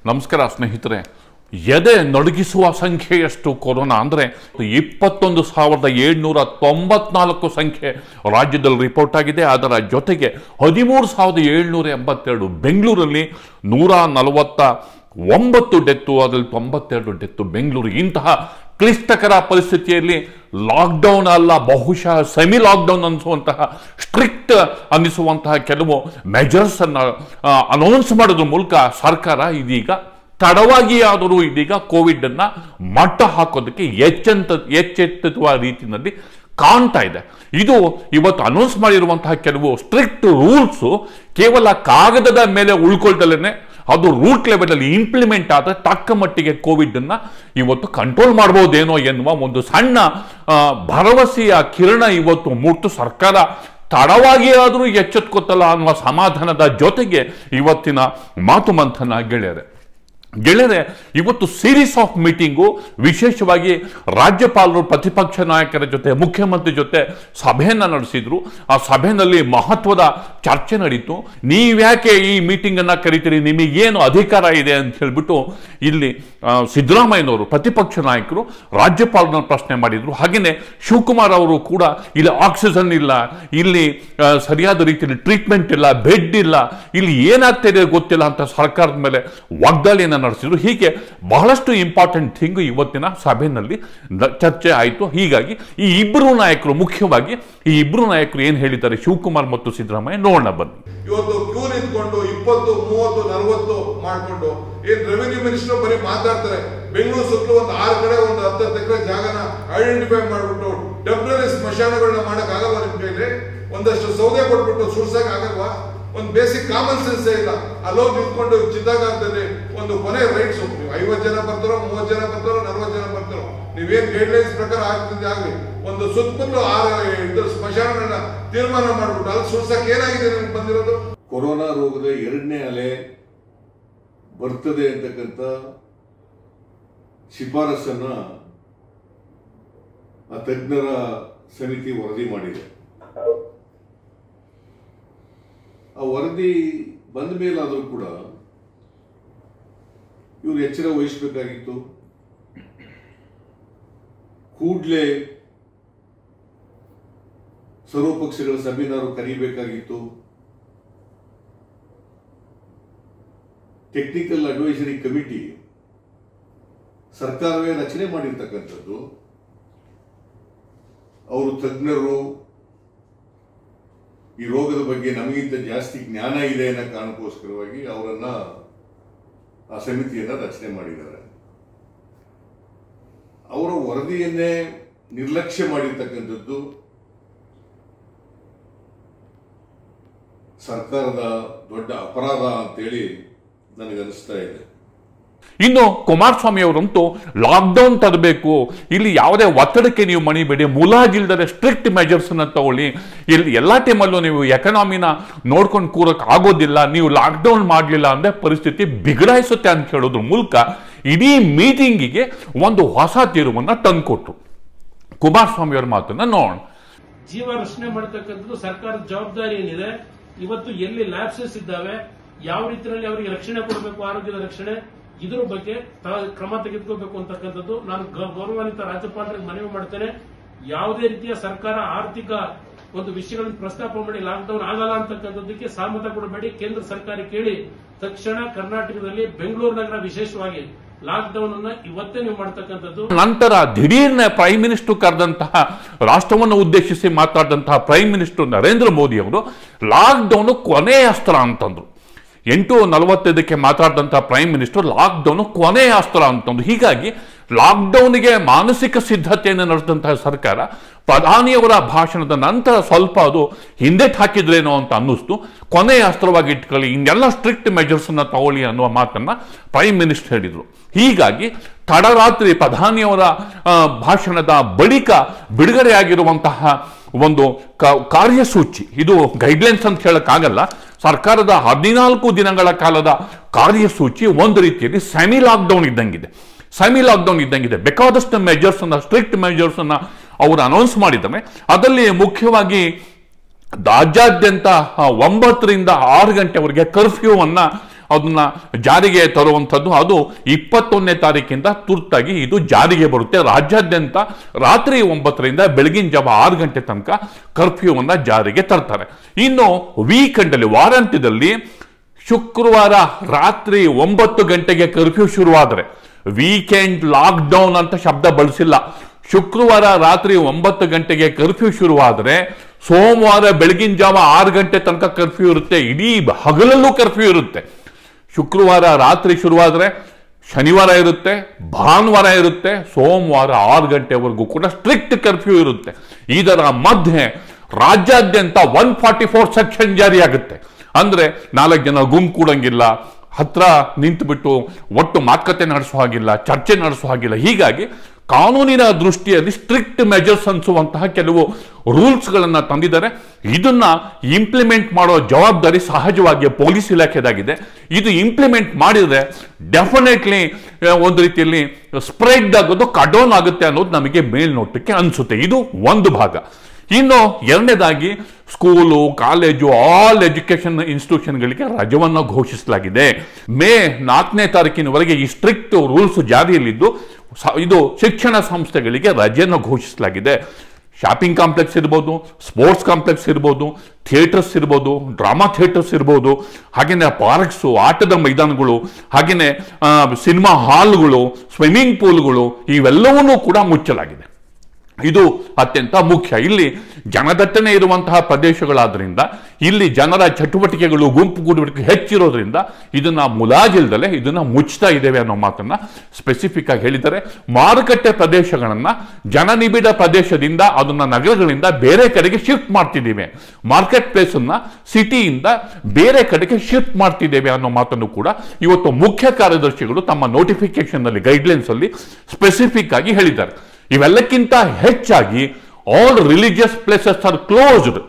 ನಮಸ್ಕಾರ ಸ್ನೇಹಿತರೆ ಎದೆ ನಡುಗಿಸುವ ಸಂಖ್ಯೆಯಷ್ಟು ಕೊರೋನಾ ಅಂದರೆ ಇಪ್ಪತ್ತೊಂದು ಸಾವಿರದ ಏಳ್ನೂರ ತೊಂಬತ್ನಾಲ್ಕು ಸಂಖ್ಯೆ ರಾಜ್ಯದಲ್ಲಿ ರಿಪೋರ್ಟ್ ಆಗಿದೆ ಅದರ ಜೊತೆಗೆ ಹದಿಮೂರು ಸಾವಿರದ ಏಳ್ನೂರ ಎಂಬತ್ತೆರಡು ಬೆಂಗಳೂರಲ್ಲಿ ನೂರ ನಲವತ್ತ ಒಂಬತ್ತು ಡೆತ್ತು ಅದರಲ್ಲಿ ತೊಂಬತ್ತೆರಡು ಡೆತ್ತು ಬೆಂಗಳೂರು ಇಂತಹ ಕ್ಲಿಷ್ಟಕರ ಪರಿಸ್ಥಿತಿಯಲ್ಲಿ ಲಾಕ್ಡೌನ್ ಅಲ್ಲ ಬಹುಶಃ ಸೆಮಿ ಲಾಕ್ಡೌನ್ ಅನಿಸುವಂತಹ ಸ್ಟ್ರಿಕ್ಟ್ ಅನ್ನಿಸುವಂತಹ ಕೆಲವು ಮೆಜರ್ಸ್ ಅನ್ನು ಅನೌನ್ಸ್ ಮಾಡೋದ್ರ ಮೂಲಕ ಸರ್ಕಾರ ಇದೀಗ ತಡವಾಗಿ ಆದರೂ ಇದೀಗ ಕೋವಿಡ್ ಅನ್ನ ಮಟ್ಟ ಹಾಕೋದಕ್ಕೆ ಎಚ್ಚೆಂತ ಎಚ್ಚೆತ್ತುವ ರೀತಿಯಲ್ಲಿ ಕಾಣ್ತಾ ಇದೆ ಇದು ಇವತ್ತು ಅನೌನ್ಸ್ ಮಾಡಿರುವಂತಹ ಕೆಲವು ಸ್ಟ್ರಿಕ್ಟ್ ರೂಲ್ಸು ಕೇವಲ ಕಾಗದದ ಮೇಲೆ ಉಳ್ಕೊಳ್ದಲೇ ಅದು ರೂಟ್ ಲೆವೆಲಲ್ಲಿ ಇಂಪ್ಲಿಮೆಂಟ್ ಆದರೆ ತಕ್ಕ ಮಟ್ಟಿಗೆ ಕೋವಿಡ್ ಅನ್ನ ಇವತ್ತು ಕಂಟ್ರೋಲ್ ಮಾಡ್ಬೋದೇನೋ ಎನ್ನುವ ಒಂದು ಸಣ್ಣ ಆ, ಭರವಸೆಯ ಕಿರಣ ಇವತ್ತು ಮೂರ್ತು ಸರ್ಕಾರ ತಡವಾಗಿ ಆದರೂ ಎಚ್ಚೆತ್ಕೊತಲ್ಲ ಅನ್ನುವ ಸಮಾಧಾನದ ಜೊತೆಗೆ ಇವತ್ತಿನ ಮಾತು ಮಂಥನ ಗೆಳೆಯರೆ ಗೆಳೆಯರೆ ಇವತ್ತು ಸೀರೀಸ್ ಆಫ್ ಮೀಟಿಂಗು ವಿಶೇಷವಾಗಿ ರಾಜ್ಯಪಾಲರು ಪ್ರತಿಪಕ್ಷ ನಾಯಕರ ಜೊತೆ ಮುಖ್ಯಮಂತ್ರಿ ಜೊತೆ ಸಭೆಯನ್ನ ನಡೆಸಿದ್ರು ಆ ಸಭೆಯಲ್ಲಿ ಮಹತ್ವದ ಚರ್ಚೆ ನಡೀತು ನೀವ್ಯಾಕೆ ಈ ಮೀಟಿಂಗ್ ಅನ್ನ ಕರಿತೀರಿ ನಿಮಗೇನು ಅಧಿಕಾರ ಇದೆ ಅಂತ ಹೇಳ್ಬಿಟ್ಟು ಇಲ್ಲಿ ಆ, ಸಿದ್ದರಾಮಯ್ಯನವರು ಪ್ರತಿಪಕ್ಷ ನಾಯಕರು ರಾಜ್ಯಪಾಲರನ್ನ ಪ್ರಶ್ನೆ ಮಾಡಿದ್ರು ಹಾಗೆಯೇ ಶಿವಕುಮಾರ್ ಅವರು ಕೂಡ ಇಲ್ಲಿ ಆಕ್ಸಿಜನ್ ಇಲ್ಲ ಇಲ್ಲಿ ಆ, ಸರಿಯಾದ ರೀತಿಯಲ್ಲಿ ಟ್ರೀಟ್ಮೆಂಟ್ ಇಲ್ಲ ಬೆಡ್ ಇಲ್ಲ ಇಲ್ಲಿ ಏನಾಗ್ತಾ ಇದೆ ಗೊತ್ತಿಲ್ಲ ಅಂತ ಸರ್ಕಾರದ ಮೇಲೆ ವಾಗ್ದಾಳಿಯನ್ನು ನಡೆಸಿದ್ರು ಹೀಗೆ ಬಹಳಷ್ಟು ಇಂಪಾರ್ಟೆಂಟ್ ಥಿಂಗ್ ಇವತ್ತಿನ ಸಭೆಯಲ್ಲಿ ನ- ಚರ್ಚೆ ಆಯಿತು ಹೀಗಾಗಿ ಈ ಇಬ್ಬರು ನಾಯಕರು ಮುಖ್ಯವಾಗಿ ಈ ಇಬ್ಬರು ನಾಯಕರು ಏನು ಹೇಳಿದ್ದಾರೆ ಶಿವಕುಮಾರ್ ಮತ್ತು ಸಿದ್ದರಾಮಯ್ಯ ನೋಡೋಣ ಬನ್ನಿ ಇವತ್ತು ಕ್ಯೂ ನಿಂತ್ಕೊಂಡು ಇಪ್ಪತ್ತು ಮೂವತ್ತು ನಲವತ್ತು ಮಾಡ್ಕೊಂಡು ಏನ್ ರೆವಿನ್ಯೂ ಮಿನಿಸ್ಟರ್ ಬರೀ ಮಾತಾಡ್ತಾರೆ ಬೆಂಗಳೂರು ಸುತ್ತಲೂ ಒಂದು ಆರು ಕಡೆ ಒಂದು ಹತ್ತತ್ತು ಎಕರೆ ಜಾಗನ ಐಡೆಂಟಿಫೈ ಮಾಡ್ಬಿಟ್ಟು ಟೆಂಪ್ರರಿ ಸ್ಮಶಾನಗಳನ್ನ ಮಾಡಕ್ ಆಗಲ್ವಾ ನಿಮ್ ಕೈಲಿ ಒಂದಷ್ಟು ಸೌದೆ ಕೊಟ್ಬಿಟ್ಟು ಸುಡ್ಸಕ್ ಆಗಲ್ವಾ ಒಂದು ಬೇಸಿಕ್ ಕಾಮನ್ ಸೆನ್ಸ್ ಇಲ್ಲ ಅಲ್ಲೋಗಿ ನಿಂತ್ಕೊಂಡು ಚಿತ್ತಾಗಾರದಲ್ಲಿ ಒಂದು ಕೊನೆ ರೈಟ್ಸ್ ಐವತ್ತು ಜನ ಬರ್ತಾರೋ ಮೂವತ್ತು ಜನ ಬರ್ತಾರೋ ನಲ್ವತ್ತು ಜನ ಬರ್ತಾರೋ ನೀವೇನ್ ಗೈಡ್ ಲೈನ್ಸ್ ಪ್ರಕಾರ ಆಗ್ತಿದೆ ಆಗ್ಲಿ ಒಂದು ಸುತ್ತಮುತ್ತಲು ಆರು ಇದು ಸ್ಮಶಾನಗಳನ್ನ ತೀರ್ಮಾನ ಮಾಡ್ಬಿಟ್ಟು ಅಲ್ಲಿ ಸುಡ್ಸಕ್ ಏನಾಗಿದೆ ನಿಮ್ಗೆ ಬಂದಿರೋದು ಕೊರೋನಾ ರೋಗದ ಎರಡನೇ ಅಲೆ ಬರ್ತದೆ ಅಂತಕ್ಕಂಥ ಶಿಫಾರಸನ್ನ ಆ ತಜ್ಞರ ಸಮಿತಿ ವರದಿ ಮಾಡಿದೆ ಆ ವರದಿ ಬಂದ ಮೇಲಾದರೂ ಕೂಡ ಇವರು ಎಚ್ಚರ ವಹಿಸಬೇಕಾಗಿತ್ತು ಕೂಡಲೇ ಸರ್ವಪಕ್ಷಗಳ ಸಭೆನಾರು ಕರೀಬೇಕಾಗಿತ್ತು ಟೆಕ್ನಿಕಲ್ ಅಡ್ವೈಸರಿ ಕಮಿಟಿ ಸರ್ಕಾರವೇ ರಚನೆ ಮಾಡಿರ್ತಕ್ಕಂಥದ್ದು ಅವರು ತಜ್ಞರು ಈ ರೋಗದ ಬಗ್ಗೆ ನಮಗಿಂತ ಜಾಸ್ತಿ ಜ್ಞಾನ ಇದೆ ಅನ್ನೋ ಕಾರಣಕ್ಕೋಸ್ಕರವಾಗಿ ಅವರನ್ನ ಆ ಸಮಿತಿಯನ್ನ ರಚನೆ ಮಾಡಿದ್ದಾರೆ ಅವರ ವರದಿಯನ್ನೇ ನಿರ್ಲಕ್ಷ್ಯ ಮಾಡಿರ್ತಕ್ಕಂಥದ್ದು ಸರ್ಕಾರದ ದೊಡ್ಡ ಅಪರಾಧ ಅಂತೇಳಿ ನನಗನ್ನಿಸ್ತಾ ಇದೆ ಇನ್ನು ಕುಮಾರಸ್ವಾಮಿ ಅವರಂತೂ ಲಾಕ್ಡೌನ್ ತರಬೇಕು ಇಲ್ಲಿ ಯಾವುದೇ ಒತ್ತಡಕ್ಕೆ ನೀವು ಮಣಿಬೇಡಿ ಮುಲಾಜಿಲ್ದರೆ ಸ್ಟ್ರಿಕ್ಟ್ ಮೆಜರ್ಸ್ ಅನ್ನ ತಗೊಳ್ಳಿ ಇಲ್ಲಿ ಎಲ್ಲ ಟೈಮಲ್ಲೂ ನೀವು ಎಕನಾಮಿನ ನೋಡ್ಕೊಂಡು ಕೂರಕ್ ಆಗೋದಿಲ್ಲ ನೀವು ಲಾಕ್ಡೌನ್ ಮಾಡಲಿಲ್ಲ ಅಂದ್ರೆ ಪರಿಸ್ಥಿತಿ ಬಿಗಡಾಯಿಸುತ್ತೆ ಅಂತ ಹೇಳೋದ್ರ ಮೂಲಕ ಇಡೀ ಮೀಟಿಂಗಿಗೆ ಒಂದು ಹೊಸ ತೀರ್ವನ್ನ ತಂದುಕೊಟ್ರು ಕುಮಾರಸ್ವಾಮಿ ಅವರ ಮಾತನ್ನ ನೋಡೋಣ ಜೀವ ರಕ್ಷಣೆ ಮಾಡತಕ್ಕಂಥದ್ದು ಸರ್ಕಾರದ ಜವಾಬ್ದಾರಿ ಏನಿದೆ ಇವತ್ತು ಎಲ್ಲಿ ಲ್ಯಾಬ್ಸಸ್ ಇದ್ದಾವೆ ಯಾವ ರೀತಿಯಲ್ಲಿ ಅವರಿಗೆ ರಕ್ಷಣೆ ಕೊಡಬೇಕು ಆರೋಗ್ಯದ ರಕ್ಷಣೆ ಇದ್ರ ಬಗ್ಗೆ ತ- ಕ್ರಮ ತೆಗೆದುಕೋಬೇಕು ಅಂತಕ್ಕಂಥದ್ದು ನಾನು ಗ- ಗೌರವಾನ್ವಿತ ರಾಜ್ಯಪಾಲರಿಗೆ ಮನವಿ ಮಾಡ್ತೇನೆ ಯಾವುದೇ ರೀತಿಯ ಸರ್ಕಾರ ಆರ್ಥಿಕ ಒಂದು ವಿಷಯಗಳನ್ನು ಪ್ರಸ್ತಾಪ ಮಾಡಿ ಲಾಕ್ಡೌನ್ ಆಗಲ್ಲ ಅಂತಕ್ಕಂಥದ್ದಕ್ಕೆ ಸಹಮತ ಕೊಡಬೇಡಿ ಕೇಂದ್ರ ಸರ್ಕಾರ ಕೇಳಿ ತಕ್ಷಣ ಕರ್ನಾಟಕದಲ್ಲಿ ಬೆಂಗಳೂರು ನಗರ ವಿಶೇಷವಾಗಿ ಲಾಕ್ಡೌನ್ ಅನ್ನ ಇವತ್ತೇ ನೀವು ಮಾಡ್ತಕ್ಕಂಥದ್ದು ನಂತರ ದಿಢೀರ್ನೆ ಪ್ರೈಮ್ ಮಿನಿಸ್ಟರ್ ಕರೆದಂತಹ ರಾಷ್ಟ್ರವನ್ನು ಉದ್ದೇಶಿಸಿ ಮಾತಾಡಿದಂತಹ ಪ್ರೈಮ್ ಮಿನಿಸ್ಟರ್ ನರೇಂದ್ರ ಮೋದಿ ಅವರು ಲಾಕ್ಡೌನ್ ಕೊನೆಯ ಅಸ್ತ್ರ ಅಂತಂದ್ರು ಎಂಟು ನಲವತ್ತೈದಕ್ಕೆ ಮಾತಾಡಿದಂತಹ ಪ್ರೈಮ್ ಮಿನಿಸ್ಟರ್ ಲಾಕ್ಡೌನ್ ಕೊನೆಯ ಅಸ್ತ್ರ ಅಂತಂದ್ರು ಹೀಗಾಗಿ ಲಾಕ್ಡೌನ್ಗೆ ಮಾನಸಿಕ ಸಿದ್ಧತೆಯನ್ನು ನಡೆಸಿದಂತಹ ಸರ್ಕಾರ ಪ್ರಧಾನಿಯವರ ಭಾಷಣದ ನಂತರ ಸ್ವಲ್ಪ ಅದು ಹಿಂದೆ ಹಾಕಿದ್ರೇನೋ ಅಂತ ಅನ್ನಿಸ್ತು ಕೊನೆಯ ಅಸ್ತ್ರವಾಗಿ ಇಟ್ಕೊಳ್ಳಿ ಇನ್ನೆಲ್ಲ ಸ್ಟ್ರಿಕ್ಟ್ ಮೆಜರ್ಸ್ ಅನ್ನ ತಗೊಳ್ಳಿ ಅನ್ನುವ ಮಾತನ್ನ ಪ್ರೈಮ್ ಮಿನಿಸ್ಟರ್ ಹೇಳಿದ್ರು ಹೀಗಾಗಿ ತಡರಾತ್ರಿ ಪ್ರಧಾನಿಯವರ ಆ, ಭಾಷಣದ ಬಳಿಕ ಬಿಡುಗಡೆಯಾಗಿರುವಂತಹ ಒಂದು ಕ- ಕಾರ್ಯಸೂಚಿ ಇದು ಗೈಡ್ಲೈನ್ಸ್ ಅಂತ ಹೇಳಕ್ಕಾಗಲ್ಲ ಸರ್ಕಾರದ ಹದಿನಾಲ್ಕು ದಿನಗಳ ಕಾಲದ ಕಾರ್ಯಸೂಚಿ ಒಂದು ರೀತಿಯಲ್ಲಿ ಸೆಮಿ ಲಾಕ್ಡೌನ್ ಇದ್ದಂಗಿದೆ ಸೆಮಿ ಲಾಕ್ಡೌನ್ ಇದ್ದಂಗಿದೆ ಬೇಕಾದಷ್ಟು ಮೆಜರ್ಸ್ ಅನ್ನ ಸ್ಟ್ರಿಕ್ಟ್ ಮೆಜರ್ಸ್ ಅನ್ನ ಅವರು ಅನೌನ್ಸ್ ಮಾಡಿದ್ದಾರೆ ಅದರಲ್ಲಿ ಮುಖ್ಯವಾಗಿ ರಾಜ್ಯಾದ್ಯಂತ ಆ, ಒಂಬತ್ತರಿಂದ ಆರು ಗಂಟೆವರೆಗೆ ಕರ್ಫ್ಯೂ ಅನ್ನ ಅದನ್ನ ಜಾರಿಗೆ ತರುವಂಥದ್ದು ಅದು ಇಪ್ಪತ್ತೊಂದನೇ ತಾರೀಕಿಂದ ತುರ್ತಾಗಿ ಇದು ಜಾರಿಗೆ ಬರುತ್ತೆ ರಾಜ್ಯಾದ್ಯಂತ ರಾತ್ರಿ ಒಂಬತ್ತರಿಂದ ಬೆಳಗಿನ ಜಾವ ಆರು ಗಂಟೆ ತನಕ ಕರ್ಫ್ಯೂವನ್ನ ಜಾರಿಗೆ ತರ್ತಾರೆ ಇನ್ನು ವೀಕೆಂಡ್ ಅಲ್ಲಿ ವಾರಾಂತ್ಯದಲ್ಲಿ ಶುಕ್ರವಾರ ರಾತ್ರಿ ಒಂಬತ್ತು ಗಂಟೆಗೆ ಕರ್ಫ್ಯೂ ಶುರುವಾದರೆ ವೀಕೆಂಡ್ ಲಾಕ್ಡೌನ್ ಅಂತ ಶಬ್ದ ಬಳಸಿಲ್ಲ ಶುಕ್ರವಾರ ರಾತ್ರಿ ಒಂಬತ್ತು ಗಂಟೆಗೆ ಕರ್ಫ್ಯೂ ಶುರುವಾದರೆ ಸೋಮವಾರ ಬೆಳಗಿನ ಜಾವ ಆರು ಗಂಟೆ ತನಕ ಕರ್ಫ್ಯೂ ಇರುತ್ತೆ ಇಡೀ ಹಗಲಲ್ಲೂ ಕರ್ಫ್ಯೂ ಇರುತ್ತೆ ಶುಕ್ರವಾರ ರಾತ್ರಿ ಶುರುವಾದರೆ ಶನಿವಾರ ಇರುತ್ತೆ ಭಾನುವಾರ ಇರುತ್ತೆ ಸೋಮವಾರ ಆರು ಗಂಟೆವರೆಗೂ ಕೂಡ ಸ್ಟ್ರಿಕ್ಟ್ ಕರ್ಫ್ಯೂ ಇರುತ್ತೆ ಇದರ ಮಧ್ಯೆ ರಾಜ್ಯಾದ್ಯಂತ ಒನ್ ಫಾರ್ಟಿ ಫೋರ್ ಸೆಕ್ಷನ್ ಜಾರಿಯಾಗುತ್ತೆ ಅಂದ್ರೆ ನಾಲ್ಕು ಜನ ಗುಂಪು ಕೂಡಂಗಿಲ್ಲ ಹತ್ರ ನಿಂತುಬಿಟ್ಟು ಒಟ್ಟು ಮಾತುಕತೆ ನಡೆಸೋ ಹಾಗಿಲ್ಲ ಚರ್ಚೆ ನಡೆಸೋ ಹಾಗಿಲ್ಲ ಹೀಗಾಗಿ ಕಾನೂನಿನ ದೃಷ್ಟಿಯಲ್ಲಿ ಸ್ಟ್ರಿಕ್ಟ್ ಮೆಜರ್ಸ್ ಅನಿಸುವಂತಹ ಕೆಲವು ರೂಲ್ಸ್ಗಳನ್ನು ತಂದಿದ್ದಾರೆ ಇದನ್ನ ಇಂಪ್ಲಿಮೆಂಟ್ ಮಾಡೋ ಜವಾಬ್ದಾರಿ ಸಹಜವಾಗಿ ಪೊಲೀಸ್ ಇಲಾಖೆದಾಗಿದೆ ಇದು ಇಂಪ್ಲಿಮೆಂಟ್ ಮಾಡಿದ್ರೆ ಡೆಫಿನೆಟ್ಲಿ ಒಂದು ರೀತಿಯಲ್ಲಿ ಸ್ಪ್ರೆಡ್ ಆಗೋದು ಕಡೋನ್ ಆಗುತ್ತೆ ಅನ್ನೋದು ನಮಗೆ ಮೇಲ್ನೋಟಕ್ಕೆ ಅನಿಸುತ್ತೆ ಇದು ಒಂದು ಭಾಗ ಇನ್ನು ಎರಡನೇದಾಗಿ ಸ್ಕೂಲು ಕಾಲೇಜು ಆಲ್ ಎಜುಕೇಶನ್ ಇನ್ಸ್ಟಿಟ್ಯೂಷನ್ಗಳಿಗೆ ರಜವನ್ನು ಘೋಷಿಸಲಾಗಿದೆ ಮೇ ನಾಲ್ಕನೇ ತಾರೀಕಿನವರೆಗೆ ಈ ಸ್ಟ್ರಿಕ್ಟ್ ರೂಲ್ಸ್ ಜಾರಿಯಲ್ಲಿದ್ದು ಸ- ಇದು ಶಿಕ್ಷಣ ಸಂಸ್ಥೆಗಳಿಗೆ ರಜೆಯನ್ನು ಘೋಷಿಸಲಾಗಿದೆ ಶಾಪಿಂಗ್ ಕಾಂಪ್ಲೆಕ್ಸ್ ಇರ್ಬೋದು ಸ್ಪೋರ್ಟ್ಸ್ ಕಾಂಪ್ಲೆಕ್ಸ್ ಇರ್ಬೋದು ಥಿಯೇಟರ್ಸ್ ಇರ್ಬೋದು ಡ್ರಾಮಾ ಥಿಯೇಟರ್ಸ್ ಇರ್ಬೋದು ಹಾಗೆಯೇ ಪಾರ್ಕ್ಸು ಆಟದ ಮೈದಾನಗಳು ಹಾಗೆಯೇ ಸಿನಿಮಾ ಹಾಲ್ಗಳು ಸ್ವಿಮ್ಮಿಂಗ್ ಪೂಲ್ಗಳು ಇವೆಲ್ಲವನ್ನೂ ಕೂಡ ಮುಚ್ಚಲಾಗಿದೆ ಇದು ಅತ್ಯಂತ ಮುಖ್ಯ ಇಲ್ಲಿ ಜನದಟ್ಟಣೆ ಇರುವಂತಹ ಪ್ರದೇಶಗಳಾದ್ರಿಂದ ಇಲ್ಲಿ ಜನರ ಚಟುವಟಿಕೆಗಳು ಗುಂಪು ಗೂಡುವಿಕೆ ಹೆಚ್ಚಿರೋದ್ರಿಂದ ಇದನ್ನ ಮುಲಾಜಿಲ್ದಲೆ ಇದನ್ನ ಮುಚ್ತಾ ಇದ್ದೇವೆ ಅನ್ನೋ ಮಾತನ್ನ ಸ್ಪೆಸಿಫಿಕ್ ಆಗಿ ಹೇಳಿದ್ದಾರೆ ಮಾರುಕಟ್ಟೆ ಪ್ರದೇಶಗಳನ್ನ ಜನನಿಬಿಡ ಪ್ರದೇಶದಿಂದ ಅದನ್ನ ನಗರಗಳಿಂದ ಬೇರೆ ಕಡೆಗೆ ಶಿಫ್ಟ್ ಮಾಡ್ತಿದ್ದೀವಿ ಮಾರ್ಕೆಟ್ ಪ್ಲೇಸ್ ಅನ್ನ ಸಿಟಿಯಿಂದ ಬೇರೆ ಕಡೆಗೆ ಶಿಫ್ಟ್ ಮಾಡ್ತಿದ್ದೇವೆ ಅನ್ನೋ ಮಾತನ್ನು ಕೂಡ ಇವತ್ತು ಮುಖ್ಯ ಕಾರ್ಯದರ್ಶಿಗಳು ತಮ್ಮ ನೋಟಿಫಿಕೇಶನ್ ಅಲ್ಲಿ ಗೈಡ್ಲೈನ್ಸ್ ಅಲ್ಲಿ ಸ್ಪೆಸಿಫಿಕ್ ಆಗಿ ಹೇಳಿದ್ದಾರೆ ಇವೆಲ್ಲಕ್ಕಿಂತ ಹೆಚ್ಚಾಗಿ all religious places are closed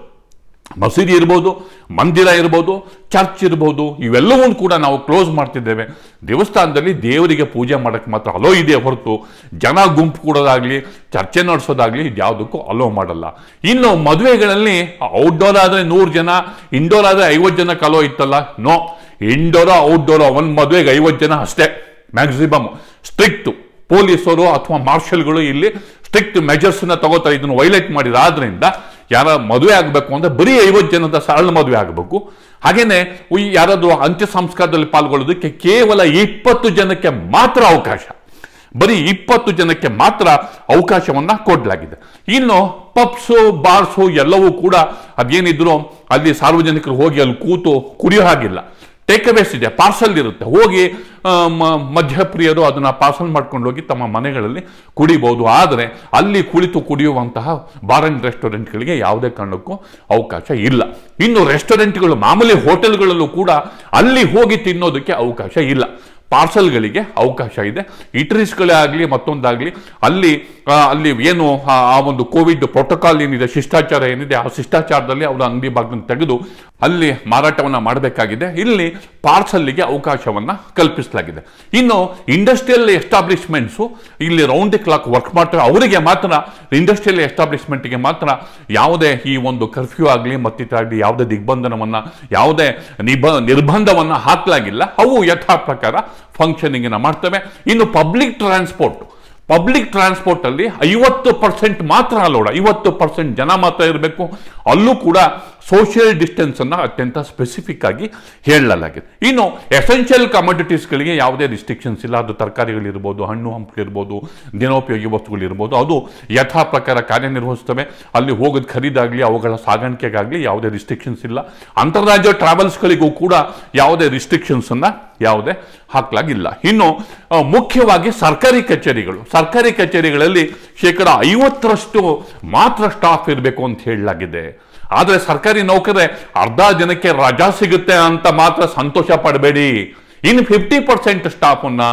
ಮಸೀದಿ ಇರ್ಬೋದು ಮಂದಿರ ಇರ್ಬೋದು ಚರ್ಚ್ ಇರ್ಬೋದು ಇವೆಲ್ಲವನ್ನೂ ಕೂಡ ನಾವು ಕ್ಲೋಸ್ ಮಾಡ್ತಿದ್ದೇವೆ ದೇವಸ್ಥಾನದಲ್ಲಿ ದೇವರಿಗೆ ಪೂಜೆ ಮಾಡಕ್ಕೆ ಮಾತ್ರ ಅಲೋ ಇದೆ ಹೊರತು ಜನ ಗುಂಪು ಕೂಡೋದಾಗ್ಲಿ ಚರ್ಚೆ ನಡೆಸೋದಾಗ್ಲಿ ಇದ್ಯಾವುದಕ್ಕೂ ಅಲೋ ಮಾಡಲ್ಲ ಇನ್ನು ಮದುವೆಗಳಲ್ಲಿ ಔಟ್ಡೋರ್ ಆದ್ರೆ ನೂರು ಜನ ಇಂಡೋರ್ ಆದ್ರೆ ಐವತ್ತು ಜನ ಅಲೋ ಇತ್ತಲ್ಲ ನೋ ಇಂಡೋರ ಔಟ್ಡೋರ ಒಂದು ಮದುವೆಗೆ ಐವತ್ತು ಜನ ಅಷ್ಟೇ ಮ್ಯಾಕ್ಸಿಮಮ್ ಸ್ಟ್ರಿಕ್ಟ್ ಪೊಲೀಸರು ಅಥವಾ ಮಾರ್ಷಲ್ಗಳು ಇಲ್ಲಿ ಸ್ಟ್ರಿಕ್ಟ್ ಮೆಜರ್ಸ್ನ ತಗೋತಾರೆ ಇದನ್ನು ವೈಲೇಟ್ ಮಾಡಿದಾದ್ರಿಂದ ಯಾರ ಮದುವೆ ಆಗಬೇಕು ಅಂದ್ರೆ ಬರೀ ಐವತ್ತು ಜನದ ಸರಳ ಮದುವೆ ಆಗಬೇಕು ಹಾಗೇನೆ ಈ ಯಾರಾದ್ರೂ ಅಂತ್ಯ ಸಂಸ್ಕಾರದಲ್ಲಿ ಪಾಲ್ಗೊಳ್ಳೋದಕ್ಕೆ ಕೇವಲ ಇಪ್ಪತ್ತು ಜನಕ್ಕೆ ಮಾತ್ರ ಅವಕಾಶ ಬರೀ ಇಪ್ಪತ್ತು ಜನಕ್ಕೆ ಮಾತ್ರ ಅವಕಾಶವನ್ನ ಕೊಡಲಾಗಿದೆ ಇನ್ನು ಪಬ್ಸು ಬಾರ್ಸು ಎಲ್ಲವೂ ಕೂಡ ಅದೇನಿದ್ರು ಅಲ್ಲಿ ಸಾರ್ವಜನಿಕರು ಹೋಗಿ ಅಲ್ಲಿ ಕೂತು ಕುಡಿಯೋ ಹಾಗಿಲ್ಲ ಟೇಕ್ ಅವೇಸ್ ಇದೆ ಪಾರ್ಸಲ್ ಇರುತ್ತೆ ಹೋಗಿ ಆ, ಮ- ಮದ್ಯಪ್ರಿಯರು ಅದನ್ನ ಪಾರ್ಸಲ್ ಮಾಡ್ಕೊಂಡು ಹೋಗಿ ತಮ್ಮ ಮನೆಗಳಲ್ಲಿ ಕುಡಿಬಹುದು ಆದರೆ ಅಲ್ಲಿ ಕುಳಿತು ಕುಡಿಯುವಂತಹ ಬಾರ್ ಅಂಡ್ ರೆಸ್ಟೋರೆಂಟ್ಗಳಿಗೆ ಯಾವುದೇ ಕಾರಣಕ್ಕೂ ಅವಕಾಶ ಇಲ್ಲ ಇನ್ನು ರೆಸ್ಟೋರೆಂಟ್ಗಳು ಮಾಮೂಲಿ ಹೋಟೆಲ್ಗಳಲ್ಲೂ ಕೂಡ ಅಲ್ಲಿ ಹೋಗಿ ತಿನ್ನೋದಕ್ಕೆ ಅವಕಾಶ ಇಲ್ಲ ಪಾರ್ಸಲ್ಗಳಿಗೆ ಅವಕಾಶ ಇದೆ ಇಟ್ರೀಸ್ಗಳೇ ಆಗಲಿ ಮತ್ತೊಂದಾಗಲಿ ಅಲ್ಲಿ ಆ, ಅಲ್ಲಿ ಏನು ಆ ಆ ಒಂದು ಕೋವಿಡ್ ಪ್ರೋಟೋಕಾಲ್ ಏನಿದೆ ಶಿಷ್ಟಾಚಾರ ಏನಿದೆ ಆ ಶಿಷ್ಟಾಚಾರದಲ್ಲಿ ಅವರ ಅಂಗಡಿ ಬಾಗಿಲನ್ನು ತೆಗೆದು ಅಲ್ಲಿ ಮಾರಾಟವನ್ನ ಮಾಡಬೇಕಾಗಿದೆ ಇಲ್ಲಿ ಪಾರ್ಸಲ್ಗೆ ಅವಕಾಶವನ್ನ ಕಲ್ಪಿಸಲಾಗಿದೆ ಇನ್ನು ಇಂಡಸ್ಟ್ರಿಯಲ್ ಎಸ್ಟಾಬ್ಲಿಷ್ಮೆಂಟ್ಸು ಇಲ್ಲಿ ರೌಂಡ್ ದಿ ಕ್ಲಾಕ್ ವರ್ಕ್ ಮಾಡ್ತಾರೆ ಅವರಿಗೆ ಮಾತ್ರ ಇಂಡಸ್ಟ್ರಿಯಲ್ ಎಸ್ಟಾಬ್ಲಿಷ್ಮೆಂಟ್ಗೆ ಮಾತ್ರ ಯಾವುದೇ ಈ ಒಂದು ಕರ್ಫ್ಯೂ ಆಗಲಿ ಮತ್ತಿತರಾಗಲಿ ಯಾವುದೇ ದಿಗ್ಬಂಧನವನ್ನ ಯಾವುದೇ ನಿಬ ನಿರ್ಬಂಧವನ್ನ ಹಾಕಲಾಗಿಲ್ಲ ಅವು ಯಥಾ ಪ್ರಕಾರ ಫಂಕ್ಷನಿಂಗ್ ಮಾಡ್ತವೆ ಇನ್ನು ಪಬ್ಲಿಕ್ ಟ್ರಾನ್ಸ್ಪೋರ್ಟ್ ಪಬ್ಲಿಕ್ ಟ್ರಾನ್ಸ್ಪೋರ್ಟ್ ಅಲ್ಲಿ ಐವತ್ತು ಪರ್ಸೆಂಟ್ ಮಾತ್ರ ಅಲೋಡ ಐವತ್ತು ಪರ್ಸೆಂಟ್ ಜನ ಮಾತ್ರ ಇರಬೇಕು ಅಲ್ಲೂ ಕೂಡ ಸೋಷಿಯಲ್ ಡಿಸ್ಟೆನ್ಸ್ ಅನ್ನ ಅತ್ಯಂತ ಸ್ಪೆಸಿಫಿಕ್ ಆಗಿ ಹೇಳಲಾಗಿದೆ ಇನ್ನು ಎಸೆನ್ಷಿಯಲ್ ಕಮೋಡಿಟೀಸ್ಗಳಿಗೆ ಯಾವುದೇ ರಿಸ್ಟ್ರಿಕ್ಷನ್ಸ್ ಇಲ್ಲ ಅದು ತರಕಾರಿಗಳಿರ್ಬೋದು ಹಣ್ಣು ಹಂಪಲಿರ್ಬೋದು ದಿನೋಪಯೋಗಿ ವಸ್ತುಗಳಿರ್ಬೋದು ಅದು ಯಥಾ ಪ್ರಕಾರ ಕಾರ್ಯನಿರ್ವಹಿಸ್ತವೆ ಅಲ್ಲಿ ಹೋಗೋದು ಖರೀದಾಗಲಿ ಅವುಗಳ ಸಾಗಾಣಿಕೆಗಾಗಲಿ ಯಾವುದೇ ರಿಸ್ಟ್ರಿಕ್ಷನ್ಸ್ ಇಲ್ಲ ಅಂತಾರಾಜ್ಯ ಟ್ರಾವೆಲ್ಸ್ಗಳಿಗೂ ಕೂಡ ಯಾವುದೇ ರಿಸ್ಟ್ರಿಕ್ಷನ್ಸ್ ಅನ್ನ ಯಾವುದೇ ಹಾಕ್ಲಾಗಿಲ್ಲ ಇನ್ನು ಆ, ಮುಖ್ಯವಾಗಿ ಸರ್ಕಾರಿ ಕಚೇರಿಗಳು ಸರ್ಕಾರಿ ಕಚೇರಿಗಳಲ್ಲಿ ಶೇಕಡ ಐವತ್ತರಷ್ಟು ಮಾತ್ರ ಸ್ಟಾಫ್ ಇರಬೇಕು ಅಂತ ಹೇಳಲಾಗಿದೆ ಆದರೆ ಸರ್ಕಾರಿ ನೌಕರೇ ಅರ್ಧ ಜನಕ್ಕೆ ರಜಾ ಸಿಗುತ್ತೆ ಅಂತ ಮಾತ್ರ ಸಂತೋಷ ಪಡಬೇಡಿ ಇನ್ನು ಫಿಫ್ಟಿ ಪರ್ಸೆಂಟ್ ಸ್ಟಾಫ್ ಅನ್ನ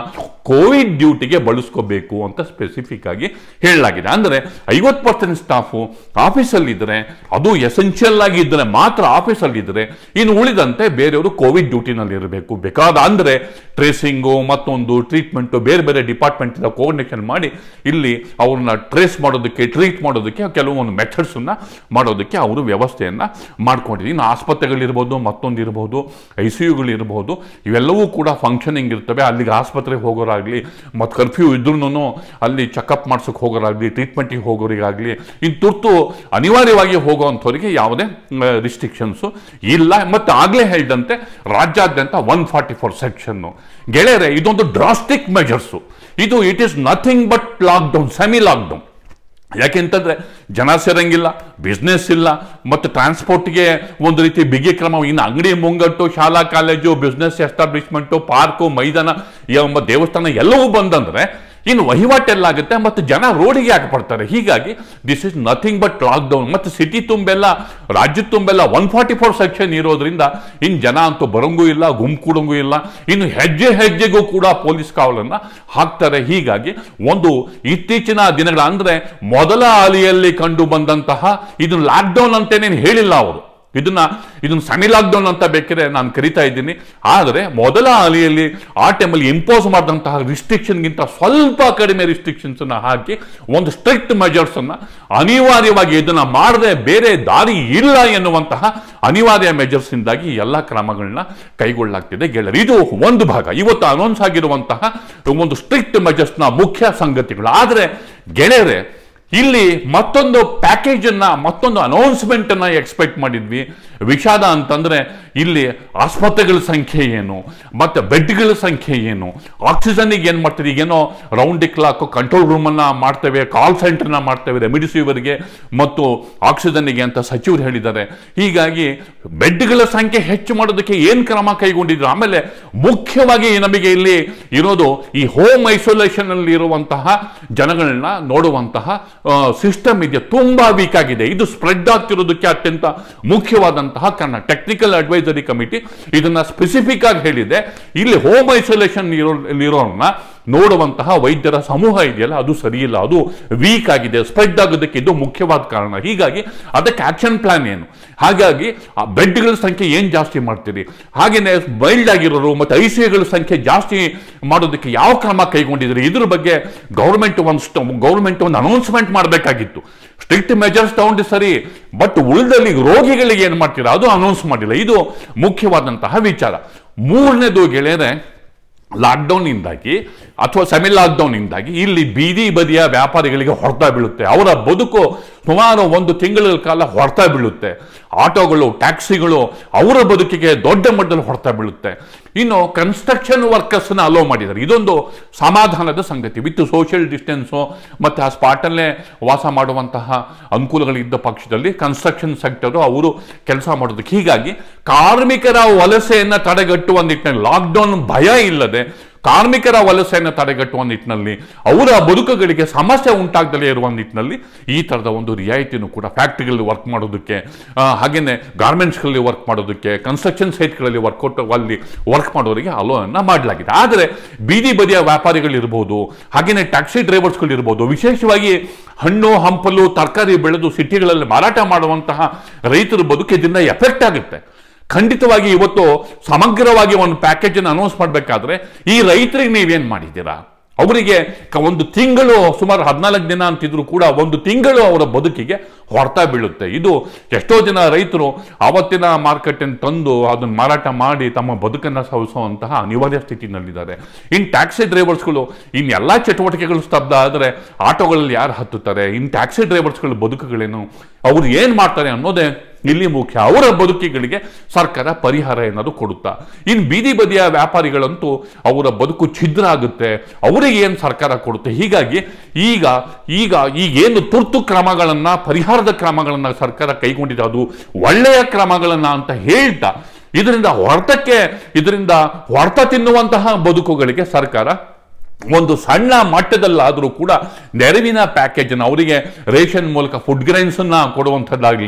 ಕೋವಿಡ್ ಡ್ಯೂಟಿಗೆ ಬಳಸ್ಕೋಬೇಕು ಅಂತ ಸ್ಪೆಸಿಫಿಕ್ ಆಗಿ ಹೇಳಲಾಗಿದೆ ಅಂದರೆ ಐವತ್ತು ಪರ್ಸೆಂಟ್ ಸ್ಟಾಫು ಆಫೀಸಲ್ಲಿದ್ದರೆ ಅದು ಎಸೆನ್ಷಿಯಲ್ ಆಗಿ ಇದ್ದರೆ ಮಾತ್ರ ಆಫೀಸಲ್ಲಿದ್ದರೆ ಇನ್ನು ಉಳಿದಂತೆ ಬೇರೆಯವರು ಕೋವಿಡ್ ಡ್ಯೂಟಿನಲ್ಲಿ ಇರಬೇಕು ಬೇಕಾದ ಅಂದರೆ ಟ್ರೇಸಿಂಗು ಮತ್ತೊಂದು ಟ್ರೀಟ್ಮೆಂಟು ಬೇರೆ ಬೇರೆ ಡಿಪಾರ್ಟ್ಮೆಂಟ್ ಕೋಆರ್ಡಿನೇಷನ್ ಮಾಡಿ ಇಲ್ಲಿ ಅವ್ರನ್ನ ಟ್ರೇಸ್ ಮಾಡೋದಕ್ಕೆ ಟ್ರೀಟ್ ಮಾಡೋದಕ್ಕೆ ಕೆಲವೊಂದು ಮೆಥಡ್ಸನ್ನ ಮಾಡೋದಕ್ಕೆ ಅವರು ವ್ಯವಸ್ಥೆಯನ್ನ ಮಾಡ್ಕೊಂಡಿದ್ದೀವಿ ಇನ್ನು ಆಸ್ಪತ್ರೆಗಳಿರ್ಬೋದು ಮತ್ತೊಂದು ಇರ್ಬೋದು ಐ ಸಿ ಯುಗಳಿರ್ಬೋದು ಇವೆಲ್ಲವೂ ಕೂಡ ಫಂಕ್ಷನಿಂಗ್ ಇರ್ತವೆ ಅಲ್ಲಿಗೆ ಆಸ್ಪತ್ರೆಗೆ ಹೋಗೋರಾಗಲಿ ಮತ್ತು ಕರ್ಫ್ಯೂ ಇದ್ರೂ ಅಲ್ಲಿ ಚೆಕಪ್ ಮಾಡ್ಸೋಕೆ ಹೋಗೋರಾಗಲಿ ಟ್ರೀಟ್ಮೆಂಟಿಗೆ ಹೋಗೋರಿಗಾಗಲಿ ಇನ್ನು ತುರ್ತು ಅನಿವಾರ್ಯವಾಗಿ ಹೋಗುವಂಥವ್ರಿಗೆ ಯಾವುದೇ ರಿಸ್ಟ್ರಿಕ್ಷನ್ಸು ಇಲ್ಲ ಮತ್ತು ಆಗಲೇ ಹೇಳಿದಂತೆ ರಾಜ್ಯಾದ್ಯಂತ ಒನ್ ಫಾರ್ಟಿ ಫೋರ್ ಸೆಕ್ಷನ್ನು ಗೆಳೆಯರೆ ಇದೊಂದು ಡ್ರಾಸ್ಟಿಕ್ ಮೆಜರ್ಸು ಇದು it is nothing but lockdown semi lockdown ಯಾಕೆಂತಂದ್ರೆ ಜನ ಸೇರಂಗಿಲ್ಲ ಬಿಸ್ನೆಸ್ ಇಲ್ಲ ಮತ್ತು ಟ್ರಾನ್ಸ್ಪೋರ್ಟ್ಗೆ ಒಂದು ರೀತಿ ಬಿಗಿ ಕ್ರಮ ಇನ್ನು ಅಂಗಡಿ ಮುಂಗಟ್ಟು ಶಾಲಾ ಕಾಲೇಜು ಬಿಸ್ನೆಸ್ ಎಸ್ಟಾಬ್ಲಿಷ್ಮೆಂಟು ಪಾರ್ಕು ಮೈದಾನ ಎಂಬ ದೇವಸ್ಥಾನ ಎಲ್ಲವೂ ಬಂದಂದ್ರೆ ಇನ್ನು ವಹಿವಾಟೆಲ್ಲಾಗುತ್ತೆ ಮತ್ತು ಜನ ರೋಡಿಗೆ ಯಾಕೆ ಬರ್ತಾರೆ ಹೀಗಾಗಿ this is nothing but lockdown ಮತ್ತು ಸಿಟಿ ತುಂಬೆಲ್ಲ ರಾಜ್ಯ ತುಂಬೆಲ್ಲ ಒನ್ ಫಾರ್ಟಿ ಫೋರ್ ಸೆಕ್ಷನ್ ಇರೋದ್ರಿಂದ ಇನ್ನು ಜನ ಅಂತೂ ಬರಂಗೂ ಇಲ್ಲ ಗುಂಪುಕೂಡಂಗೂ ಇಲ್ಲ ಇನ್ನು ಹೆಜ್ಜೆ ಹೆಜ್ಜೆಗೂ ಕೂಡ ಪೊಲೀಸ್ ಕಾವಲನ್ನ ಹಾಕ್ತಾರೆ ಹೀಗಾಗಿ ಒಂದು ಇತ್ತೀಚಿನ ದಿನಗಳ ಅಂದ್ರೆ ಮೊದಲ ಅಲಿಯಲ್ಲಿ ಕಂಡು ಬಂದಂತಹ ಇದು ಲಾಕ್ಡೌನ್ ಅಂತೇನೇನು ಹೇಳಿಲ್ಲ ಅವರು ಇದನ್ನ ಇದನ್ನ ಸೆಮಿ ಲಾಕ್ಡೌನ್ ಅಂತ ಬೇಕಾದ್ರೆ ನಾನು ಕರಿತಾ ಇದ್ದೀನಿ ಆದರೆ ಮೊದಲ ಅಲಿಯಲ್ಲಿ ಆ ಟೈಮಲ್ಲಿ ಇಂಪೋಸ್ ಮಾಡಿದಂತಹ ರಿಸ್ಟ್ರಿಕ್ಷನ್ಗಿಂತ ಸ್ವಲ್ಪ ಕಡಿಮೆ ರಿಸ್ಟ್ರಿಕ್ಷನ್ಸ್ ಅನ್ನ ಹಾಕಿ ಒಂದು ಸ್ಟ್ರಿಕ್ಟ್ ಮೆಜರ್ಸ್ ಅನ್ನ ಅನಿವಾರ್ಯವಾಗಿ ಇದನ್ನ ಮಾಡದೆ ಬೇರೆ ದಾರಿ ಇಲ್ಲ ಎನ್ನುವಂತಹ ಅನಿವಾರ್ಯ ಮೆಜರ್ಸ್ ಇಂದಾಗಿ ಎಲ್ಲ ಕ್ರಮಗಳನ್ನ ಕೈಗೊಳ್ಳಲಾಗ್ತಿದೆ ಗೆಳೆಯರು ಇದು ಒಂದು ಭಾಗ ಇವತ್ತು ಅನೌನ್ಸ್ ಆಗಿರುವಂತಹ ಒಂದು ಸ್ಟ್ರಿಕ್ಟ್ ಮೆಜರ್ಸ್ನ ಮುಖ್ಯ ಸಂಗತಿಗಳು ಆದರೆ ಗೆಳೆಯರೆ ಇಲ್ಲಿ ಮತ್ತೊಂದು ಪ್ಯಾಕೇಜ್ ಅನ್ನ ಮತ್ತೊಂದು ಅನೌನ್ಸ್ಮೆಂಟ್ ಅನ್ನ ಎಕ್ಸ್ಪೆಕ್ಟ್ ಮಾಡಿದ್ವಿ ವಿಷಾದ ಅಂತಂದ್ರೆ ಇಲ್ಲಿ ಆಸ್ಪತ್ರೆಗಳ ಸಂಖ್ಯೆ ಏನು ಮತ್ತೆ ಬೆಡ್ಗಳ ಸಂಖ್ಯೆ ಏನು ಆಕ್ಸಿಜನ್ಗೆ ಏನ್ ಮಾಡ್ತೀವಿ ಈಗೇನೋ ರೌಂಡ್ ಕ್ಲಾಕ್ ಕಂಟ್ರೋಲ್ ರೂಮ್ ಅನ್ನ ಮಾಡ್ತೇವೆ ಕಾಲ್ ಸೆಂಟರ್ನ ಮಾಡ್ತೇವೆ ರೆಮಿಡಿಸಿವರ್ಗೆ ಮತ್ತು ಆಕ್ಸಿಜನ್ಗೆ ಅಂತ ಸಚಿವರು ಹೇಳಿದ್ದಾರೆ ಹೀಗಾಗಿ ಬೆಡ್ಗಳ ಸಂಖ್ಯೆ ಹೆಚ್ಚು ಮಾಡೋದಕ್ಕೆ ಏನ್ ಕ್ರಮ ಕೈಗೊಂಡಿದ್ರು ಆಮೇಲೆ ಮುಖ್ಯವಾಗಿ ನಮಗೆ ಇಲ್ಲಿ ಇರೋದು ಈ ಹೋಮ್ ಐಸೋಲೇಷನ್ ಅಲ್ಲಿ ಇರುವಂತಹ ಜನಗಳನ್ನ ನೋಡುವಂತಹ ಸಿಸ್ಟಮ್ ಇದೆ ತುಂಬಾ ವೀಕ್ ಆಗಿದೆ ಇದು ಸ್ಪ್ರೆಡ್ ಆಗ್ತಿರೋದಕ್ಕೆ ಅತ್ಯಂತ ಮುಖ್ಯವಾದಂತಹ ಕಾರಣ ಟೆಕ್ನಿಕಲ್ ಅಡ್ವೈಸರಿ ಕಮಿಟಿ ಇದನ್ನ ಸ್ಪೆಸಿಫಿಕ್ ಆಗಿ ಹೇಳಿದೆ ಇಲ್ಲಿ ಹೋಮ್ ಐಸೋಲೇಷನ್ ಇರೋ ಇರೋರನ್ನ ನೋಡುವಂತಹ ವೈದ್ಯರ ಸಮೂಹ ಇದೆಯಲ್ಲ ಅದು ಸರಿಯಿಲ್ಲ ಅದು ವೀಕ್ ಆಗಿದೆ ಸ್ಪ್ರೆಡ್ ಆಗೋದಕ್ಕೆ ಇದು ಮುಖ್ಯವಾದ ಕಾರಣ ಹೀಗಾಗಿ ಅದಕ್ಕೆ ಆಕ್ಷನ್ ಪ್ಲಾನ್ ಏನು ಹಾಗಾಗಿ ಆ ಬೆಡ್ಗಳ ಸಂಖ್ಯೆ ಏನು ಜಾಸ್ತಿ ಮಾಡ್ತೀರಿ ಹಾಗೇನೆ ವೈಲ್ಡ್ ಆಗಿರೋರು ಮತ್ತು ಐ ಸಿ ಸಂಖ್ಯೆ ಜಾಸ್ತಿ ಮಾಡೋದಕ್ಕೆ ಯಾವ ಕ್ರಮ ಕೈಗೊಂಡಿದ್ರಿ ಇದ್ರ ಬಗ್ಗೆ ಗೌರ್ಮೆಂಟ್ ಒಂದು ಗೌರ್ಮೆಂಟ್ ಒಂದು ಅನೌನ್ಸ್ಮೆಂಟ್ ಮಾಡಬೇಕಾಗಿತ್ತು ಸ್ಟ್ರಿಕ್ಟ್ ಮೆಜರ್ಸ್ ತಗೊಂಡು ಸರಿ ಬಟ್ ಉಳಿದಲ್ಲಿ ರೋಗಿಗಳಿಗೆ ಏನು ಮಾಡ್ತೀರಾ ಅದು ಅನೌನ್ಸ್ ಮಾಡಿಲ್ಲ ಇದು ಮುಖ್ಯವಾದಂತಹ ವಿಚಾರ ಮೂರನೇದು ಗೆಳೆಯರೆ ಲಾಕ್ಡೌನ್ ಇಂದಾಗಿ ಅಥವಾ ಸೆಮಿ ಲಾಕ್ಡೌನ್ ಇಂದಾಗಿ ಇಲ್ಲಿ ಬೀದಿ ಬದಿಯ ವ್ಯಾಪಾರಿಗಳಿಗೆ ಹೊಡೆತ ಬೀಳುತ್ತೆ ಅವರ ಬದುಕು ಸುಮಾರು ಒಂದು ತಿಂಗಳ ಕಾಲ ಹೊಡೆತ ಬೀಳುತ್ತೆ ಆಟೋಗಳು ಟ್ಯಾಕ್ಸಿಗಳು ಅವರ ಬದುಕಿಗೆ ದೊಡ್ಡ ಮಟ್ಟದಲ್ಲಿ ಹೊಡೆತ ಬೀಳುತ್ತೆ ಇನ್ನು ಕನ್ಸ್ಟ್ರಕ್ಷನ್ ವರ್ಕರ್ಸ್ನ ಅಲೋ ಮಾಡಿದ್ದಾರೆ ಇದೊಂದು ಸಮಾಧಾನದ ಸಂಗತಿ ವಿತ್ ಸೋಷಿಯಲ್ ಡಿಸ್ಟೆನ್ಸು ಮತ್ತು ಆ ಸ್ಪಾಟಲ್ಲೇ ವಾಸ ಮಾಡುವಂತಹ ಅನುಕೂಲಗಳಿದ್ದ ಪಕ್ಷದಲ್ಲಿ ಕನ್ಸ್ಟ್ರಕ್ಷನ್ ಸೆಕ್ಟರು ಅವರು ಕೆಲಸ ಮಾಡೋದಕ್ಕೆ ಹೀಗಾಗಿ ಕಾರ್ಮಿಕರ ವಲಸೆಯನ್ನು ತಡೆಗಟ್ಟುವ ನಿಟ್ಟಿನಲ್ಲಿ ಲಾಕ್ಡೌನ್ ಭಯ ಇಲ್ಲದೆ ಕಾರ್ಮಿಕರ ವಲಸೆಯನ್ನು ತಡೆಗಟ್ಟುವ ನಿಟ್ಟಿನಲ್ಲಿ ಅವರ ಬದುಕುಗಳಿಗೆ ಸಮಸ್ಯೆ ಉಂಟಾಗದಲೇ ಇರುವ ನಿಟ್ಟಿನಲ್ಲಿ ಈ ಥರದ ಒಂದು ರಿಯಾಯಿತಿನೂ ಕೂಡ ಫ್ಯಾಕ್ಟ್ರಿಗಳಲ್ಲಿ ವರ್ಕ್ ಮಾಡೋದಕ್ಕೆ ಆ, ಹಾಗೇನೆ ಗಾರ್ಮೆಂಟ್ಸ್ಗಳಲ್ಲಿ ವರ್ಕ್ ಮಾಡೋದಕ್ಕೆ ಕನ್ಸ್ಟ್ರಕ್ಷನ್ ಸೈಟ್ಗಳಲ್ಲಿ ವರ್ಕೌಟ್ ಅಲ್ಲಿ ವರ್ಕ್ ಮಾಡೋರಿಗೆ ಅಲೋವನ್ನು ಮಾಡಲಾಗಿದೆ ಆದರೆ ಬೀದಿ ಬದಿಯ ವ್ಯಾಪಾರಿಗಳಿರ್ಬೋದು ಹಾಗೇನೆ ಟ್ಯಾಕ್ಸಿ ಡ್ರೈವರ್ಸ್ಗಳಿರ್ಬೋದು ವಿಶೇಷವಾಗಿ ಹಣ್ಣು ಹಂಪಲು ತರಕಾರಿ ಬೆಳೆದು ಸಿಟಿಗಳಲ್ಲಿ ಮಾರಾಟ ಮಾಡುವಂತಹ ರೈತರ ಬದುಕು ಇದರಿಂದ ಎಫೆಕ್ಟ್ ಆಗುತ್ತೆ ಖಂಡಿತವಾಗಿ ಇವತ್ತು ಸಮಗ್ರವಾಗಿ ಒಂದು ಪ್ಯಾಕೇಜ್ ಅನ್ನು ಅನೌನ್ಸ್ ಮಾಡಬೇಕಾದ್ರೆ ಈ ರೈತರಿಗೆ ನೀವೇನ್ ಮಾಡಿದ್ದೀರಾ ಅವರಿಗೆ ಕ- ಒಂದು ತಿಂಗಳು ಸುಮಾರು ಹದಿನಾಲ್ಕು ದಿನ ಅಂತಿದ್ರು ಕೂಡ ಒಂದು ತಿಂಗಳು ಅವರ ಬದುಕಿಗೆ ಹೊಡೆತ ಬೀಳುತ್ತೆ ಇದು ಎಷ್ಟೋ ಜನ ರೈತರು ಆವತ್ತಿನ ಮಾರ್ಕೆಟನ್ನು ತಂದು ಅದನ್ನು ಮಾರಾಟ ಮಾಡಿ ತಮ್ಮ ಬದುಕನ್ನು ಸವಿಸುವಂತಹ ಅನಿವಾರ್ಯ ಸ್ಥಿತಿನಲ್ಲಿದ್ದಾರೆ ಇನ್ನು ಟ್ಯಾಕ್ಸಿ ಡ್ರೈವರ್ಸ್ಗಳು ಇನ್ನು ಎಲ್ಲ ಚಟುವಟಿಕೆಗಳು ಸ್ತಬ್ಧ ಆದರೆ ಆಟೋಗಳಲ್ಲಿ ಯಾರು ಹತ್ತುತ್ತಾರೆ ಇನ್ನು ಟ್ಯಾಕ್ಸಿ ಡ್ರೈವರ್ಸ್ಗಳ ಬದುಕುಗಳೇನು ಅವ್ರು ಏನು ಮಾಡ್ತಾರೆ ಅನ್ನೋದೇ ಇಲ್ಲಿ ಮುಖ್ಯ ಅವರ ಬದುಕಿಗಳಿಗೆ ಸರ್ಕಾರ ಪರಿಹಾರ ಏನಾದ್ರು ಕೊಡುತ್ತಾ ಇನ್ನು ಬೀದಿ ಬದಿಯ ವ್ಯಾಪಾರಿಗಳಂತೂ ಅವರ ಬದುಕು ಛಿದ್ರ ಆಗುತ್ತೆ ಅವರಿಗೆ ಏನು ಸರ್ಕಾರ ಕೊಡುತ್ತೆ ಹೀಗಾಗಿ ಈಗ ಈಗ ಈಗೇನು ತುರ್ತು ಕ್ರಮಗಳನ್ನ ಪರಿಹಾರದ ಕ್ರಮಗಳನ್ನ ಸರ್ಕಾರ ಕೈಗೊಂಡಿದೆ ಅದು ಒಳ್ಳೆಯ ಕ್ರಮಗಳನ್ನ ಅಂತ ಹೇಳ್ತಾ ಇದರಿಂದ ಹೊರತಕ್ಕೆ ಇದರಿಂದ ಹೊರತ ತಿನ್ನುವಂತಹ ಬದುಕುಗಳಿಗೆ ಸರ್ಕಾರ ಒಂದು ಸಣ್ಣ ಮಟ್ಟದಲ್ಲಾದರೂ ಕೂಡ ನೆರವಿನ ಪ್ಯಾಕೇಜ್ ಅವರಿಗೆ ರೇಷನ್ ಮೂಲಕ ಫುಡ್ ಗ್ರೈನ್ಸ್ ಅನ್ನ ಕೊಡುವಂಥದ್ದಾಗಲಿ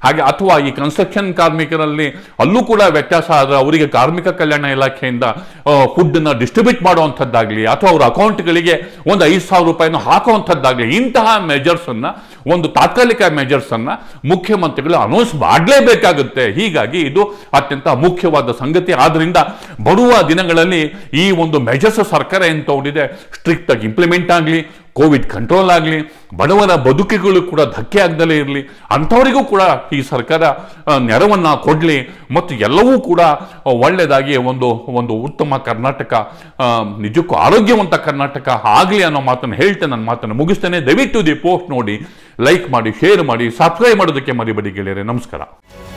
ಹಾಗೆ ಅಥವಾ ಈ ಕನ್ಸ್ಟ್ರಕ್ಷನ್ ಕಾರ್ಮಿಕರಲ್ಲಿ ಅಲ್ಲೂ ಕೂಡ ವ್ಯತ್ಯಾಸ ಆದರೆ ಅವರಿಗೆ ಕಾರ್ಮಿಕ ಕಲ್ಯಾಣ ಇಲಾಖೆಯಿಂದ ಫುಡ್ ನ ಡಿಸ್ಟ್ರಿಬ್ಯೂಟ್ ಮಾಡುವಂಥದ್ದಾಗ್ಲಿ ಅಥವಾ ಅವರ ಅಕೌಂಟ್ಗಳಿಗೆ ಒಂದು ಐದು ಸಾವಿರ ರೂಪಾಯಿನ ಹಾಕುವಂಥದ್ದಾಗ್ಲಿ ಇಂತಹ ಮೆಜರ್ಸ್ ಅನ್ನ ಒಂದು ತಾತ್ಕಾಲಿಕ ಮೆಜರ್ಸ್ ಅನ್ನ ಮುಖ್ಯಮಂತ್ರಿಗಳು ಅನೌನ್ಸ್ ಮಾಡಲೇಬೇಕಾಗುತ್ತೆ ಹೀಗಾಗಿ ಇದು ಅತ್ಯಂತ ಮುಖ್ಯವಾದ ಸಂಗತಿ ಆದ್ರಿಂದ ಬರುವ ದಿನಗಳಲ್ಲಿ ಈ ಒಂದು ಮೆಜರ್ಸ್ ಸರ್ಕಾರ ಏನು ತಗೊಂಡಿದೆ ಸ್ಟ್ರಿಕ್ಟ್ ಆಗಿ ಇಂಪ್ಲಿಮೆಂಟ್ ಆಗಲಿ ಕೋವಿಡ್ ಕಂಟ್ರೋಲ್ ಆಗಲಿ ಬಡವರ ಬದುಕುಗಳು ಕೂಡ ಧಕ್ಕೆ ಆಗದಲೇ ಇರಲಿ ಅಂಥವರಿಗೂ ಕೂಡ ಈ ಸರ್ಕಾರ ಆ, ನೆರವನ್ನ ಕೊಡಲಿ ಮತ್ತು ಎಲ್ಲವೂ ಕೂಡ ಆ, ಒಳ್ಳೆಯದಾಗಿ ಒಂದು ಒಂದು ಉತ್ತಮ ಕರ್ನಾಟಕ ಆ, ನಿಜಕ್ಕೂ ಆರೋಗ್ಯವಂತ ಕರ್ನಾಟಕ ಆಗಲಿ ಅನ್ನೋ ಮಾತನ್ನು ಹೇಳ್ತೇನೆ ನನ್ನ ಮಾತನ್ನು ಮುಗಿಸ್ತೇನೆ ದಯವಿಟ್ಟು ದಿ ಪೋಸ್ಟ್ ನೋಡಿ ಲೈಕ್ ಮಾಡಿ ಶೇರ್ ಮಾಡಿ ಸಬ್ಸ್ಕ್ರೈಬ್ ಮಾಡೋದಕ್ಕೆ ಮರಿಬೇಡಿ ಗೆಳೆಯರೆ ನಮಸ್ಕಾರ